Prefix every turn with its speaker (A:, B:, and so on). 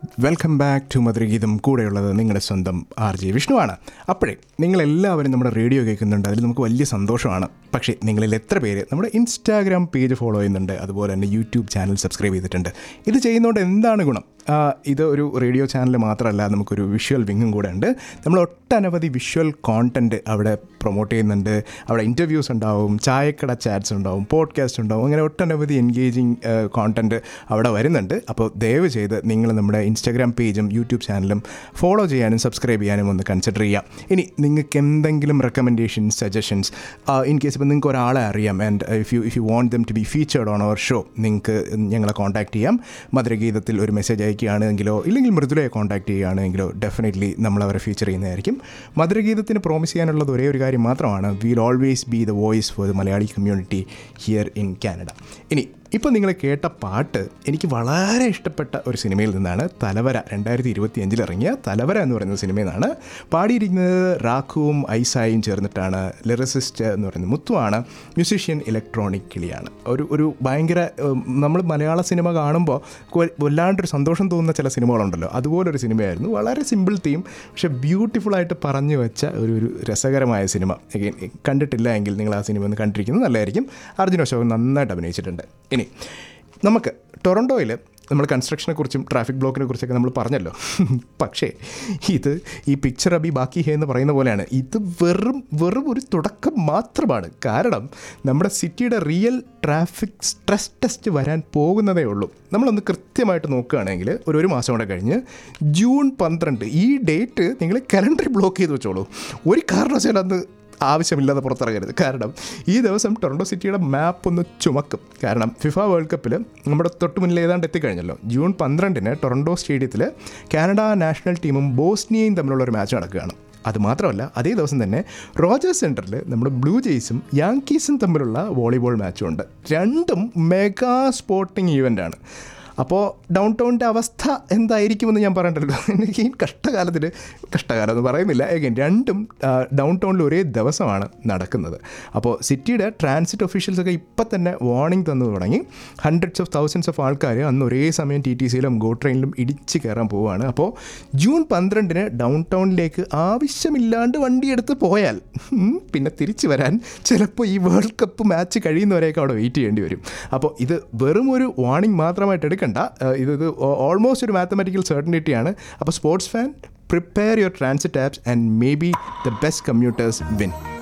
A: welcome back to മധുരഗീതം കൂടെയുള്ളത് നിങ്ങളുടെ സ്വന്തം ആർ ജെ വിഷ്ണുവാണ് അപ്പോഴേ നിങ്ങളെല്ലാവരും നമ്മുടെ റേഡിയോ കേൾക്കുന്നുണ്ട് അതിൽ നമുക്ക് വലിയ സന്തോഷമാണ് പക്ഷേ നിങ്ങളിൽ എത്ര പേര് നമ്മുടെ ഇൻസ്റ്റാഗ്രാം പേജ് ഫോളോ ചെയ്യുന്നുണ്ട് അതുപോലെ തന്നെ യൂട്യൂബ് ചാനൽ സബ്സ്ക്രൈബ് ചെയ്തിട്ടുണ്ട് ഇത് ചെയ്യുന്നതുകൊണ്ട് എന്താണ് ഗുണം ആ, ഇത് ഒരു റേഡിയോ ചാനൽ മാത്രമല്ല നമുക്കൊരു വിഷ്വൽ വിങ്ങും കൂടെ ഉണ്ട് നമ്മൾ ഒട്ടനവധി വിഷ്വൽ കോണ്ടൻറ്റ് അവിടെ പ്രൊമോട്ട് ചെയ്യുന്നുണ്ട് അവിടെ ഇൻ്റർവ്യൂസ് ഉണ്ടാവും ചായക്കട ചാറ്റ്സ് ഉണ്ടാവും പോഡ്കാസ്റ്റ് ഉണ്ടാവും അങ്ങനെ ഒട്ടനവധി എൻഗേജിങ് കോണ്ടൻറ്റ് അവിടെ വരുന്നുണ്ട് അപ്പോൾ ദയവ് ചെയ്ത് നിങ്ങൾ നമ്മുടെ ഇൻസ്റ്റാഗ്രാം പേജും യൂട്യൂബ് ചാനലും ഫോളോ ചെയ്യാനും സബ്സ്ക്രൈബ് ചെയ്യാനും ഒന്ന് കൺസിഡർ ചെയ്യാം ഇനി നിങ്ങൾക്ക് എന്തെങ്കിലും റെക്കമെൻഡേഷൻസ് സജഷൻസ് ഇൻ കേസ് ഇപ്പോൾ നിങ്ങൾക്ക് ഒരാളെ അറിയാം and if you if you want them to be featured on our show നിങ്ങൾക്ക് ഞങ്ങളെ കോൺടാക്ട് ചെയ്യാം മധുരഗീതത്തിൽ ഒരു മെസ്സേജ് അയക്കുകയാണെങ്കിലോ ഇല്ലെങ്കിൽ മൃദുലയെ കോൺടാക്ട് ചെയ്യുകയാണെങ്കിലോ ഡെഫിനറ്റ്ലി നമ്മൾ അവരെ ഫീച്ചർ ചെയ്യുന്നതായിരിക്കും മധുരഗീതത്തിന് പ്രോമിസ് ചെയ്യാനുള്ളത് ഒരേ ഒരു കാര്യം മാത്രമാണ് will always be the voice for the Malayali community here in Canada ഇനി ഇപ്പോൾ നിങ്ങൾ കേട്ട പാട്ട് എനിക്ക് വളരെ ഇഷ്ടപ്പെട്ട ഒരു സിനിമയിൽ നിന്നാണ് തലവര രണ്ടായിരത്തി ഇരുപത്തി അഞ്ചിൽ ഇറങ്ങിയ തലവര എന്ന് പറയുന്ന സിനിമയിൽ നിന്നാണ് പാടിയിരിക്കുന്നത് റാഖുവും ഐസായും ചേർന്നിട്ടാണ് ലിറിസിസ്റ്റ് എന്ന് പറയുന്നത് മുത്തുവാണ് മ്യൂസീഷ്യൻ ഇലക്ട്രോണിക് കിളിയാണ് ഒരു ഒരു ഭയങ്കര നമ്മൾ മലയാള സിനിമ കാണുമ്പോൾ കൊ- വല്ലാണ്ടൊരു സന്തോഷം തോന്നുന്ന ചില സിനിമകളുണ്ടല്ലോ അതുപോലൊരു സിനിമയായിരുന്നു വളരെ സിമ്പിൾ തീം പക്ഷേ ബ്യൂട്ടിഫുൾ ആയിട്ട് പറഞ്ഞു വെച്ച ഒരു ഒരു രസകരമായ സിനിമ Again, കണ്ടിട്ടില്ല എങ്കിൽ നിങ്ങൾ ആ സിനിമ ഒന്ന് കണ്ടിരിക്കുന്നത് നല്ലതായിരിക്കും അർജുൻ അശോകൻ നന്നായിട്ട് അഭിനയിച്ചിട്ടുണ്ട് ഇനി നമുക്ക് ടൊറൻറ്റോയിൽ നമ്മൾ കൺസ്ട്രക്ഷനെ കുറിച്ചും ട്രാഫിക് ബ്ലോക്കിനെ കുറിച്ചൊക്കെ നമ്മൾ പറഞ്ഞല്ലോ പക്ഷേ ഇത് ഈ പിക്ചർ അബി ബാക്കി ഹേ എന്ന് പറയുന്ന പോലെയാണ് ഇത് വെറും വെറും ഒരു തുടക്കം മാത്രമാണ് കാരണം നമ്മുടെ സിറ്റിയുടെ റിയൽ ട്രാഫിക് സ്ട്രെസ് ടെസ്റ്റ് വരാൻ പോകുന്നതേ ഉള്ളൂ നമ്മളൊന്ന് കൃത്യമായിട്ട് നോക്കുകയാണെങ്കിൽ ഒരു ഒരു മാസം കൂടെ കഴിഞ്ഞ് ജൂൺ പന്ത്രണ്ട് ഈ ഡേറ്റ് നിങ്ങൾ കലണ്ടറിൽ ബ്ലോക്ക് ചെയ്ത് വെച്ചോളൂ ഒരു കാരണവശാലും അന്ന് ആവശ്യമില്ലാതെ പുറത്തിറങ്ങരുത് കാരണം ഈ ദിവസം ടൊറൻഡോ സിറ്റിയുടെ മാപ്പ് ഒന്ന് ചുമക്കും കാരണം ഫിഫ വേൾഡ് കപ്പിൽ നമ്മുടെ തൊട്ട് മുന്നിൽ ഏതാണ്ട് എത്തിക്കഴിഞ്ഞല്ലോ ജൂൺ പന്ത്രണ്ടിന് ടൊറൻഡോ സ്റ്റേഡിയത്തിൽ കാനഡ നാഷണൽ ടീമും ബോസ്നിയയും തമ്മിലുള്ള ഒരു മാച്ച് നടക്കുകയാണ് അതുമാത്രമല്ല അതേ ദിവസം തന്നെ റോജേഴ്സ് സെൻറ്ററിൽ നമ്മുടെ ബ്ലൂ ജെയ്സും യാങ്കീസും തമ്മിലുള്ള വോളിബോൾ മാച്ചും ഉണ്ട് രണ്ടും മെഗാ സ്പോർട്ടിംഗ് ഈവൻ്റാണ് അപ്പോൾ ഡൗൺ ടൗണിൻ്റെ അവസ്ഥ എന്തായിരിക്കുമെന്ന് ഞാൻ പറയണ്ടല്ലോ എനിക്ക് ഈ കഷ്ടകാലത്തിൽ കഷ്ടകാലം എന്ന് പറയുന്നില്ല എഗൈൻ രണ്ടും ഡൗൺ ടൗണിൽ ഒരേ ദിവസമാണ് നടക്കുന്നത് അപ്പോൾ സിറ്റിയുടെ ട്രാൻസിറ്റ് ഒഫീഷ്യൽസൊക്കെ ഇപ്പം തന്നെ വാർണിംഗ് തന്നു തുടങ്ങി ഹൺഡ്രഡ്സ് ഓഫ് തൗസൻഡ്സ് ഓഫ് ആൾക്കാർ അന്ന് ഒരേ സമയം ടി ടി സിയിലും ഗോ ട്രെയിനിലും ഇടിച്ച് കയറാൻ പോവുകയാണ് അപ്പോൾ ജൂൺ പന്ത്രണ്ടിന് ഡൗൺ ടൗണിലേക്ക് ആവശ്യമില്ലാണ്ട് വണ്ടിയെടുത്ത് പോയാൽ ഉം, പിന്നെ തിരിച്ചു വരാൻ ചിലപ്പോൾ ഈ വേൾഡ് കപ്പ് മാച്ച് കഴിയുന്നവരെയൊക്കെ അവിടെ വെയിറ്റ് ചെയ്യേണ്ടി വരും അപ്പോൾ ഇത് വെറും ഒരു വാർണിംഗ് മാത്രമായിട്ട് എടുക്കണ്ട ഏഹ് ഇത് ഇത് ഓൾമോസ്റ്റ് ഒരു മാത്തമാറ്റിക്കൽ സർട്ടനിറ്റിയാണ് അപ്പോൾ sports fan prepare your transit apps and may be the best commuters win